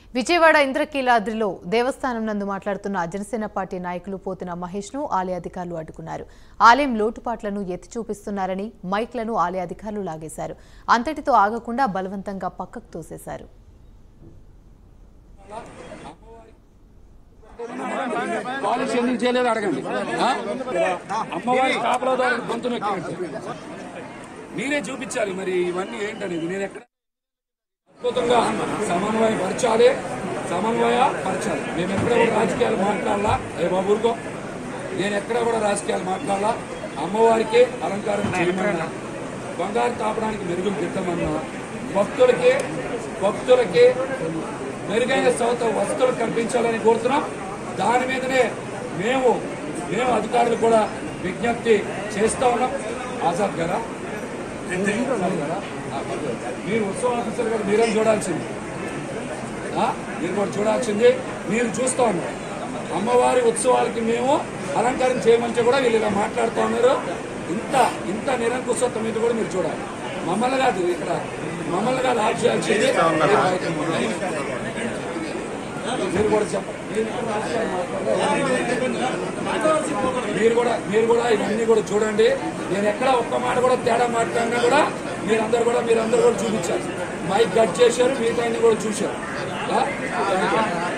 విజయవాడ ఇంద్రకీలాద్రిలో దేవస్థానం నందు మాట్లాడుతున్న జనసేన పార్టీ నాయకులు పోతిన మహేష్ ను ఆలయ అధికారులు అడ్డుకున్నారు ఆలయం లోటుపాట్లను ఎత్తి చూపిస్తున్నారని మైక్లను ఆలయ అధికారులు లాగేశారు అంతటితో ఆగకుండా బలవంతంగా పక్కకు తోసేశారు పాలసీ ఎందుకు చేయలేదు అడగండి ఆ? అమ్మవారి కాపలాదారు గొంతు నొక్కినట్టు మీరే చూపించాలి మరి ఇవన్నీ ఏంటనేది నేను ఎక్కడ అద్భుతంగా సమన్వయ పరచాలి సమన్వయ పరచాలి నేను ఎక్కడ కూడా రాజకీయాలు మాట్లాడాలా ఏ బాబు ఊరుకో నేను ఎక్కడ కూడా రాజకీయాలు మాట్లాడాలా అమ్మవారికే అలంకారం చేయమన్నా బంగారు తాపడానికి మెరుగులు పెట్టమన్నా భక్తులకి భక్తులకి మెరుగైన సౌత వస్తువులు కల్పించాలని కోరుతున్నాం దాని మీదనే మేము మేము అధికారులు కూడా విజ్ఞప్తి చేస్తా ఉన్నాం ఆజాద్ గారా ఆజాద్ గారా? ఆ, పర్లేదు. మీరు ఉత్సవ ఆఫీసర్ గారు మీరేం చూడాల్సింది ఆ? మీరు కూడా చూడాల్సింది మీరు చూస్తా ఉన్నారు అమ్మవారి ఉత్సవాలకి మేము అలంకారం చేయమంటే కూడా వీళ్ళు ఇలా మాట్లాడుతూ ఉన్నారు ఇంత ఇంత నిరంకుశత్వం మీద కూడా మీరు చూడాలి మమ్మల్ని కాదు ఇక్కడ మమ్మల్ని కాదు ఆఫ్ చేయాల్సింది మీరు కూడా చెప్పండి మీరు ఇక్కడ రాజకీయాలు మాట్లాడాలి. మీరు కూడా మీరు కూడా ఇవన్నీ కూడా చూడండి నేను ఎక్కడ ఒక్క మాట కూడా తేడా మాట్లాడినా కూడా మీరందరూ కూడా మీరందరూ కూడా చూపించారు మైక్ కట్ చేశారు మిగతా అన్ని కూడా చూశారు ఆ?